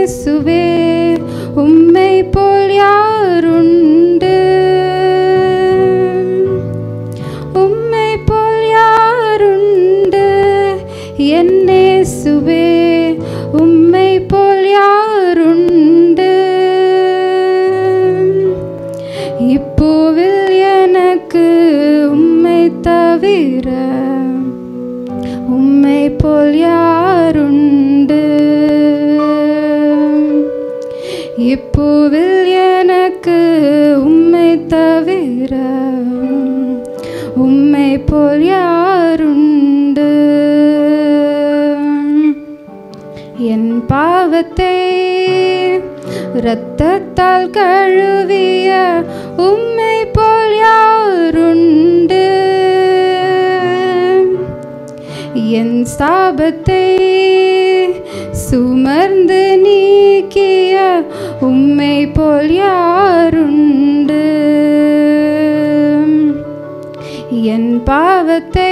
என்னேசுவே உம்மை போல் யாருண்டு உம்மை போல் யாருண்டு என்னேசுவே உம்மை போல் யாருண்டு இப்போவில் எனக்கு உம்மை தவிர உம்மை போல் யாருண்டு இப்போவில் எனக்கு உம்மை தவிர உம்மை போல் யாருண்டு என் பாவத்தை இரத்தத்தால் கழுவிய உம்மை போல் யாருண்டு என் சாபத்தை சுமர்ந்து நீக்கிய உம்மை போல் யாருண்டு என் பாவத்தை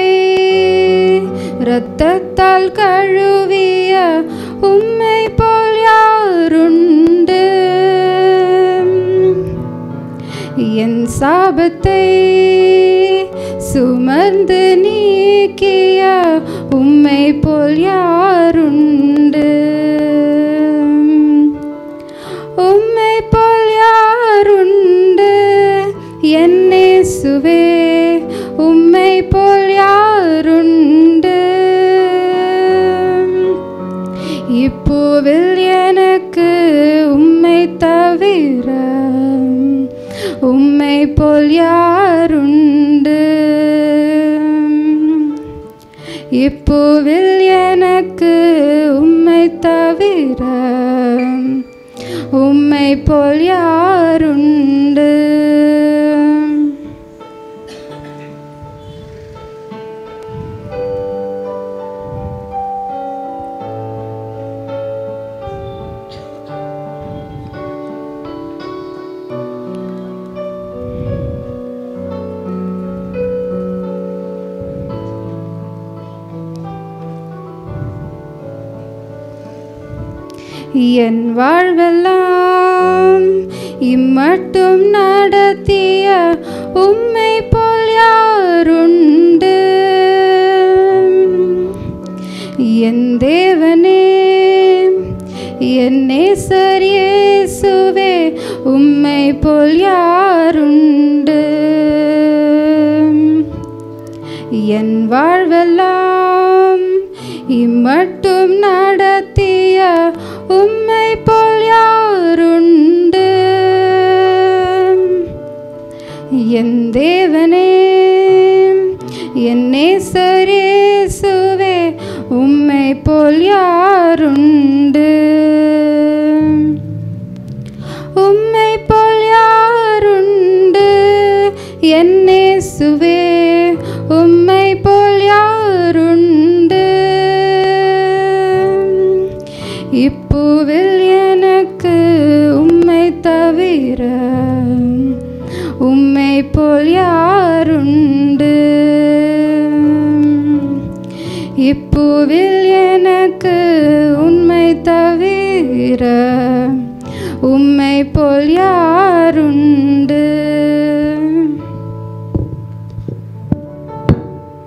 இரத்தத்தால் கழுவிய உம்மை போல் யாருண்டு என் சாபத்தை சுமர்ந்து நீக்கிய உம்மை போல் யாருண்டு உம்மை போல் யாருண்டு என்னேசுவே உம்மை போல் யாருண்டு இப்போவில் எனக்கு உம்மை தவிர உம்மை போல் யாருண்டு இப்போவில் எனக்கு உம்மை தவிர உம்மை போல் யாருண்டு என் வாழ்வெல்லாம் இம்மட்டும் நடத்திய உம்மை போல் யாருண்டு என் தேவனே என் நேசர் இயேசுவே உம்மை போல் யாருண்டு என் வாழ்வெல்லாம் இம்மட்டும் நடத்திய உம்மை போல் யாருண்டு என் தேவனே என் நேசரேசுவே உம்மை போல் யாருண்டு உம்மை போல் யாருண்டு என்னேசுவே உம்மை போல் யாருண்டு இப்போவில் எனக்கு உம்மை தவிர உம்மை போல் யாருண்டு இப்போவில் எனக்கு உண்மை தவிர உம்மை போல் யாருண்டு